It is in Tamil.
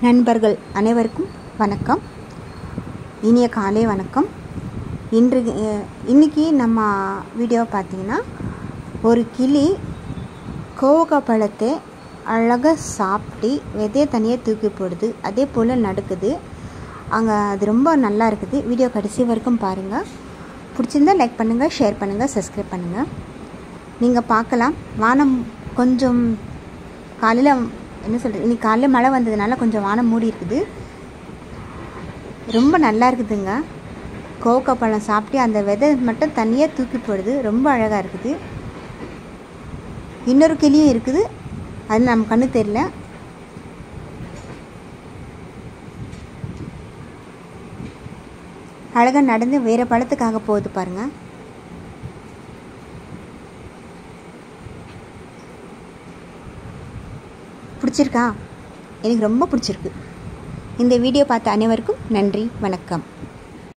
நண்பர்கள் அனைவருக்கும் வணக்கம் இனிய காலை வணக்கம் இன்று அஹ், இன்னைக்கு நம்ம வீடியோ பார்த்தீங்கன்னா ஒரு கிளி கோவக்கா பழத்தை அழகாக சாப்பிட்டு விதைய தனியாக தூக்கி போடுது அதே போல் நடக்குது அங்கே அது ரொம்ப நல்லா இருக்குது வீடியோ கடைசி வரைக்கும் பாருங்கள் பிடிச்சிருந்தா லைக் பண்ணுங்கள் ஷேர் பண்ணுங்கள் சப்ஸ்கிரைப் பண்ணுங்கள் நீங்கள் பார்க்கலாம் வானம் கொஞ்சம் காலையில் என்ன சொல்கிறது இன்னைக்கு காலையில் மழை வந்ததுனால கொஞ்சம் வானம் மூடி இருக்குது ரொம்ப நல்லா இருக்குதுங்க கோவக்கா பழம் சாப்பிட்டு அந்த விதை மட்டும் தனியாக தூக்கி போடுது ரொம்ப அழகாக இருக்குது இன்னொரு கிளியும் இருக்குது அது நம்ம கண்ணு தெரியல அழகாக நடந்து வேறு பழத்துக்காக போகுது பாருங்கள் பிடிச்சிருக்கா எனக்கு ரொம்ப பிடிச்சிருக்கு இந்த வீடியோ பார்த்த அனைவருக்கும் நன்றி வணக்கம்